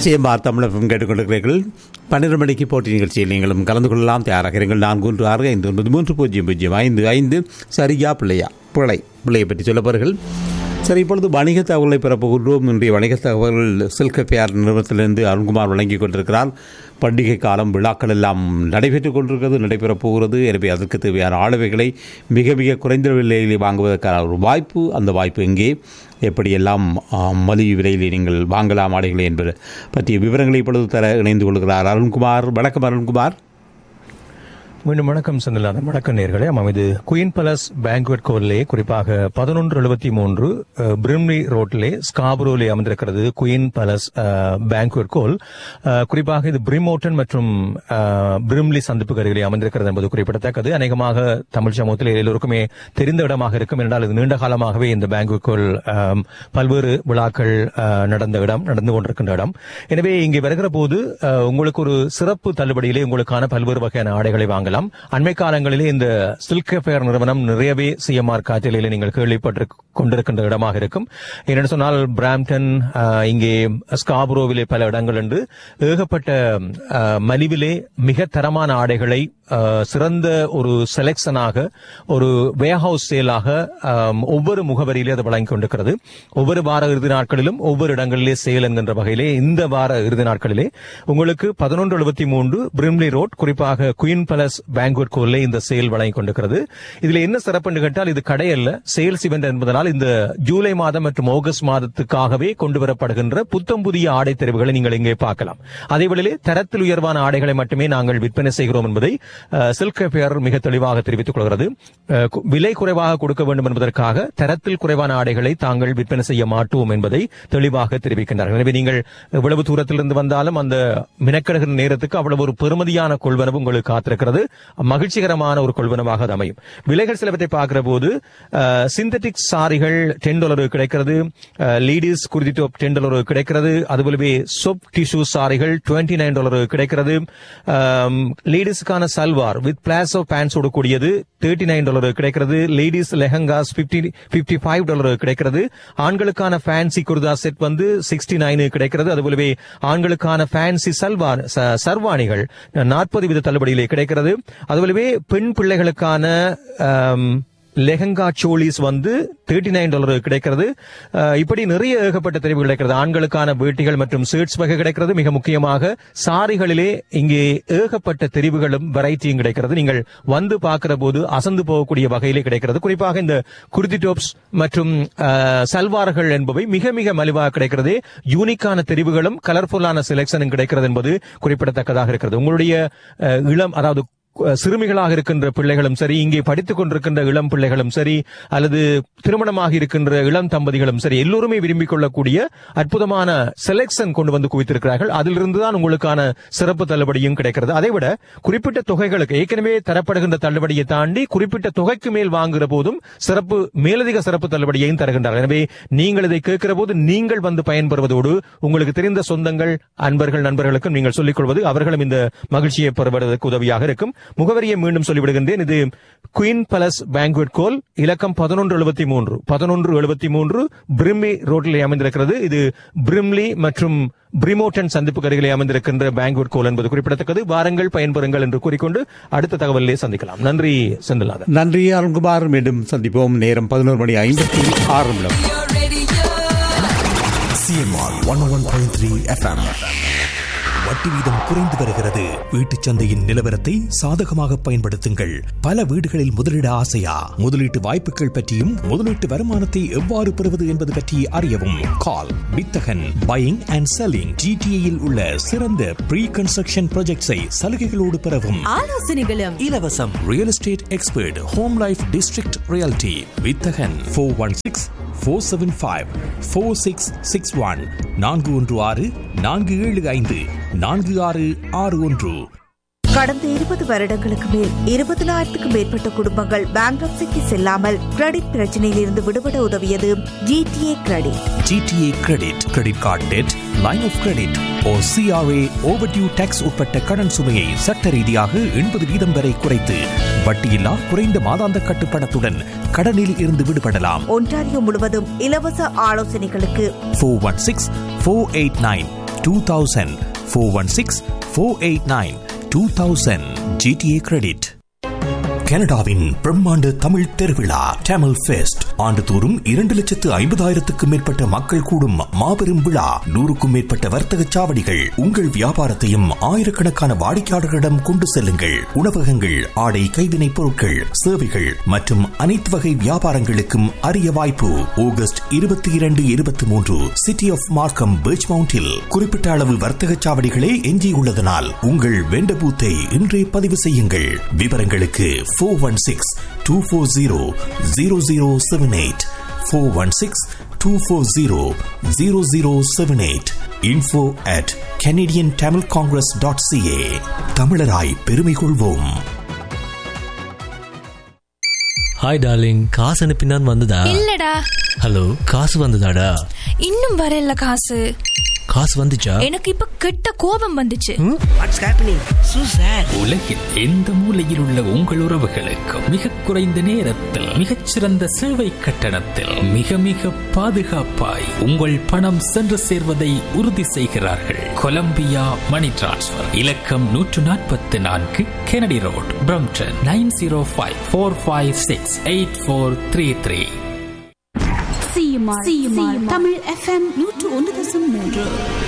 CMR தமிழகம் கேட்டுக்கொண்டிருக்கிறீர்கள் பன்னிரண்டு மணிக்கு போட்டி நிகழ்ச்சியில் நீங்களும் கலந்து கொள்ளலாம் தயாராகிறீர்கள் நான்கு ஒன்று ஆறு ஐந்து ஒன்பது மூன்று பூஜ்ஜியம் பூஜ்ஜியம் ஐந்து ஐந்து சரியா பிள்ளையா பிள்ளை பிள்ளையை பற்றி சொல்லப்பார்கள் சரி இப்பொழுது வணிக தகவலை பெறப்போகின்றோம் இன்றைய வணிக தகவல் சில்க் எஃப்ஐஆர் நிறுவனத்திலிருந்து அருண்குமார் வழங்கி கொண்டிருக்கிறார் பண்டிகை காலம் விழாக்கள் எல்லாம் நடைபெற்றுக் கொண்டிருக்கிறது நடைபெறப் போகிறது எனவே அதற்கு தேவையான ஆளுவைகளை மிக மிக குறைந்த விலையில் வாங்குவதற்கான ஒரு வாய்ப்பு அந்த வாய்ப்பு எங்கே எப்படியெல்லாம் ஆ, மலிவு விலையில் நீங்கள் வாங்கலாம் ஆடைகளை என்பது பற்றிய விவரங்களை இப்பொழுது தர இணைந்து கொள்கிறார் அருண்குமார் வணக்கம் அருண்குமார் மீண்டும் வணக்கம் செந்தில்நாதன் வணக்கம் நேர்களே ஆமாம் இது குயின் பலஸ் பேங்க்வெட் கோல்லே குறிப்பாக பதினொன்று எழுபத்தி மூன்று பிரிம்லி ரோட்லே ஸ்காபரோலே அமர்ந்திருக்கிறது குயின் பலஸ் பேங்க்வெட் கோல் அஹ், குறிப்பாக இது பிரிமோட்டன் மற்றும் அஹ், பிரிம்லி சந்திப்பு அருகிலே அமர்ந்திருக்கிறது என்பது குறிப்பிடத்தக்கது அநேகமாக தமிழ் சமூகத்தில் எல்லோருக்குமே தெரிந்த இடமாக இருக்கும் என்றால் இது நீண்ட காலமாகவே இந்த பேங்க்வெட் கோல் அஹ், பல்வேறு விழாக்கள் அஹ், நடந்த இடம் நடந்து கொண்டிருக்கின்ற இடம் எனவே இங்கே வருகிற போது அஹ், உங்களுக்கு ஒரு சிறப்பு தள்ளுபடியிலே உங்களுக்கான பல்வேறு வகையான ஆடைகளை வாங்கலாம் அண்மை காலங்களிலே இந்த சில்க் ஃபேர் நிறுவனம் நிறையவே சிஎம்ஆர் காற்றிலே நீங்கள் கேள்விப்பட்டு கொண்டிருக்கின்ற இடமாக இருக்கும் என்னென்னு சொன்னால் பிராம்டன் அஹ், இங்கே ஸ்காபுரோவிலே பல இடங்கள் என்று ஏகப்பட்ட அஹ், மலிவிலே மிக தரமான ஆடைகளை அஹ், சிறந்த ஒரு செலெக்ஷனாக ஒரு வேர்ஹவுஸ் சேலாக அஹ், ஒவ்வொரு முகவரியிலே அது வழங்கிக் கொண்டிருக்கிறது ஒவ்வொரு வார இறுதி நாட்களிலும் ஒவ்வொரு இடங்களிலே சேல் என்கின்ற வகையிலே இந்த வார இறுதி நாட்களிலே உங்களுக்கு பதினொன்று எழுபத்தி மூன்று பிரிம்லி ரோட் குறிப்பாக குயின் பலஸ் பேங்க்வெட் கோல்லே இந்த சேல் வழங்கிக் கொண்டிருக்கிறது இதுல என்ன சிறப்பு என்று கேட்டால் இது கடை அல்ல சேல்ஸ் இவெண்ட் என்பதனால் இந்த ஜூலை மாதம் மற்றும் ஆகஸ்ட் மாதத்துக்காகவே கொண்டு வரப்படுகின்ற புத்தம் புதிய ஆடை தெரிவுகளை நீங்கள் இங்கே பார்க்கலாம் அதே வேளையிலே தரத்தில் உயர்வான ஆடைகளை மட்டுமே நாங்கள் விற்பனை செய்கிறோம் என்பதை சில்க் பேர் மிக தெளிவாக தெரிவித்துக் கொள்கிறது அஹ், கு- விலை குறைவாக கொடுக்க வேண்டும் என்பதற்காக தரத்தில் குறைவான ஆடைகளை தாங்கள் விற்பனை செய்ய மாட்டோம் என்பதை தெளிவாக தெரிவிக்கின்றார்கள் எனவே நீங்கள் எவ்வளவு தூரத்திலிருந்து வந்தாலும் அந்த மினக்கடுகிற நேரத்துக்கு அவ்வளவு ஒரு பெருமதியான கொள்வனவு உங்களுக்கு காத்திருக்கிறது மகிழ்ச்சிகரமான ஒரு கொள்வனவாக அது அமையும் விலைகள் சிலவற்றை பார்க்கிற போது சிந்தட்டிக் சாரிகள் டென் டாலர் கிடைக்கிறது ladies kurti top ten dollar கிடைக்கிறது அதுபோலவே சொப் டிஷ்யூ சாரிகள் டுவெண்ட்டி நைன் டாலர் கிடைக்கிறது லேடிஸுக்கான சல்வார் வித் பிளாசோ பேண்ட்ஸோடு கூடியது தேர்ட்டி நைன் டாலர் கிடைக்கிறது ladies lehengas fifty fifty five dollar கிடைக்கிறது ஆண்களுக்கான ஃபேன்சி குர்தா செட் வந்து சிக்ஸ்டி நைன் கிடைக்கிறது அதுபோலவே ஆண்களுக்கான ஃபேன்சி சல்வார் ச- சர்வாணிகள் நாற்பது வித தள்ளுபடியிலே கிடைக்கிறது அதுபோலவே பெண் பிள்ளைகளுக்கான ஆம், லெஹங்கா சோலிஸ் வந்து தேர்ட்டி நைன் டாலர் கிடைக்கிறது அஹ், இப்படி நிறைய ஏகப்பட்ட தெரிவு கிடைக்கிறது ஆண்களுக்கான வேட்டிகள் மற்றும் ஷர்ட்ஸ் வகை கிடைக்கிறது மிக முக்கியமாக சாரிகளிலே இங்கே ஏகப்பட்ட தெரிவுகளும் வெரைட்டியும் கிடைக்கிறது நீங்கள் வந்து பார்க்கிற போது அசந்து போகக்கூடிய வகையிலே கிடைக்கிறது குறிப்பாக இந்த குர்தி டாப்ஸ் மற்றும் அஹ், சல்வார்கள் என்பவை மிக மிக மலிவாக கிடைக்கிறது யூனிக்கான தெரிவுகளும் கலர்ஃபுல்லான செலெக்ஷனும் கிடைக்கிறது என்பது குறிப்பிடத்தக்கதாக இருக்கிறது உங்களுடைய அஹ், இளம் அதாவது அஹ் சிறுமிகளாக இருக்கின்ற பிள்ளைகளும் சரி இங்கே படித்துக் கொண்டிருக்கின்ற இளம் பிள்ளைகளும் சரி அல்லது திருமணமாக இருக்கின்ற இளம் தம்பதிகளும் சரி எல்லோருமே விரும்பிக் கொள்ளக்கூடிய அற்புதமான செலெக்ஷன் கொண்டு வந்து குவித்திருக்கிறார்கள் அதிலிருந்து தான் உங்களுக்கான சிறப்பு தள்ளுபடியும் கிடைக்கிறது அதைவிட குறிப்பிட்ட தொகைகளுக்கு ஏற்கனவே தரப்படுகின்ற தள்ளுபடியை தாண்டி குறிப்பிட்ட தொகைக்கு மேல் வாங்குகிற போதும் சிறப்பு மேலதிக சிறப்பு தள்ளுபடியையும் தருகின்றார்கள் எனவே நீங்கள் இதை கேட்கிற போது நீங்கள் வந்து பயன்பெறுவதோடு உங்களுக்கு தெரிந்த சொந்தங்கள் அன்பர்கள் நண்பர்களுக்கும் நீங்கள் சொல்லிக் கொள்வது அவர்களும் இந்த மகிழ்ச்சியை பெறுவதற்கு உதவியாக இருக்கும் முகவரியை மீண்டும் சொல்லிவிடுகின்றேன் இது குயின் பலஸ் பேங்க்வெட் கோல் இலக்கம் பதினொன்று எழுபத்தி மூன்று பதினொன்று எழுபத்தி மூன்று பிரிம்லி ரோட்டில் அமைந்திருக்கிறது இது பிரிம்லி மற்றும் பிரிமோட்டன் சந்திப்பு அருகிலே அமைந்திருக்கின்ற பேங்க்வெட் கோல் என்பது குறிப்பிடத்தக்கது வாருங்கள் பயன்பெறுங்கள் என்று கூறிக்கொண்டு அடுத்த தகவலிலே சந்திக்கலாம் நன்றி செந்தில்நாதன் நன்றி அருண்குமார் மீண்டும் சந்திப்போம் நேரம் பதினோரு மணி ஐம்பத்தி ஆறு நிமிடம் CMR one one point three FM வட்டி வீதம் குறைந்து வருகிறது வீட்டுச் சந்தையின் நிலவரத்தை சாதகமாக பயன்படுத்துங்கள் பல வீடுகளில் முதலீட ஆசையா முதலீட்டு வாய்ப்புகள் பற்றியும் முதலீட்டு வருமானத்தை எவ்வாறு பெறுவது என்பது பற்றி அறியவும் கால் வித்தகன் பையிங் அண்ட் செல்லிங் ஜிடிஏயில் உள்ள சிறந்த ப்ரீ கன்ஸ்ட்ரக்ஷன் ப்ராஜெக்ட்ஸை சலுகைகளோடு பெறவும் ஆலோசனைகளும் இலவசம் real estate expert home life district reality வித்தகன் four one six four seven five four six six one நான்கு ஒன்று ஆறு நான்கு ஏழு ஐந்து நான்கு ஆறு ஆறு ஒன்று கடந்த இருபது வருடங்களுக்கு மேல் இருபதனாயிரத்துக்கும் மேற்பட்ட குடும்பங்கள் பேங்க்ரப்சிக்கு செல்லாமல் கிரெடிட் பிரச்சனையில் இருந்து விடுபட உதவியது GTA credit GTA credit credit card debt line of credit or CRA overdue tax உட்பட்ட கடன் சுமையை சட்ட ரீதியாக எண்பது வீதம் வரை குறைத்து வட்டியில்லா குறைந்த மாதாந்த கட்டுப்பணத்துடன் கடனில் இருந்து விடுபடலாம் ஒன்டாரியோ முழுவதும் இலவச ஆலோசனைகளுக்கு four one six four eight nine two thousand four one six four eight nine two thousand GTA credit கனடாவின் பிரம்மாண்ட தமிழ் திருவிழா டேமல் ஃபெஸ்ட் ஆண்டுதோறும் இரண்டு லட்சத்து ஐம்பதாயிரத்துக்கும் மேற்பட்ட மக்கள் கூடும் மாபெரும் விழா நூறுக்கும் மேற்பட்ட வர்த்தக சாவடிகள் உங்கள் வியாபாரத்தையும் ஆயிரக்கணக்கான வாடிக்கையாளர்களிடம் கொண்டு செல்லுங்கள் உணவகங்கள் ஆடை கைவினைப் பொருட்கள் சேவைகள் மற்றும் அனைத்து வகை வியாபாரங்களுக்கும் அரிய வாய்ப்பு ஆகஸ்ட் இருபத்தி இரண்டு இருபத்தி மூன்று சிட்டி ஆஃப் மார்க்கம் பீச் மவுண்டில் குறிப்பிட்ட அளவு வர்த்தக சாவடிகளே எஞ்சியுள்ளதனால் உங்கள் வெண்ட பூத்தை இன்றே பதிவு செய்யுங்கள் விவரங்களுக்கு four one six two four zero zero zero seven eight four one six two four zero zero zero seven eight info at Canadian Tamil Congress dot CA தமிழராய் பெருமை கொள்வோம் ஹாய் டார்லிங் காசு அனுப்பினான் வந்ததா இல்லடா ஹலோ காசு வந்ததாடா இன்னும் வரல காசு காசு வந்துச்சா எனக்கு இப்ப கெட்ட கோபம் வந்துச்சு வாட்ஸ் ஹேப்பனிங் சூ சார் உலகில் எந்த மூலையில் உள்ள உங்கள் உறவுகளுக்கு மிக குறைந்த நேரத்தில் மிகச்சிறந்த சேவை கட்டணத்தில் மிக மிக பாதுகாப்பாய் உங்கள் பணம் சென்று சேர்வதை உறுதி செய்கிறார்கள் கொலம்பியா மணி டிரான்ஸ்ஃபர் இலக்கம் நூற்று நாற்பத்தி நான்கு Kennedy road Brampton nine zero five four five six eight four three three CMR CMR Tamil FM நூற்று ஒன்று தசம் மூன்று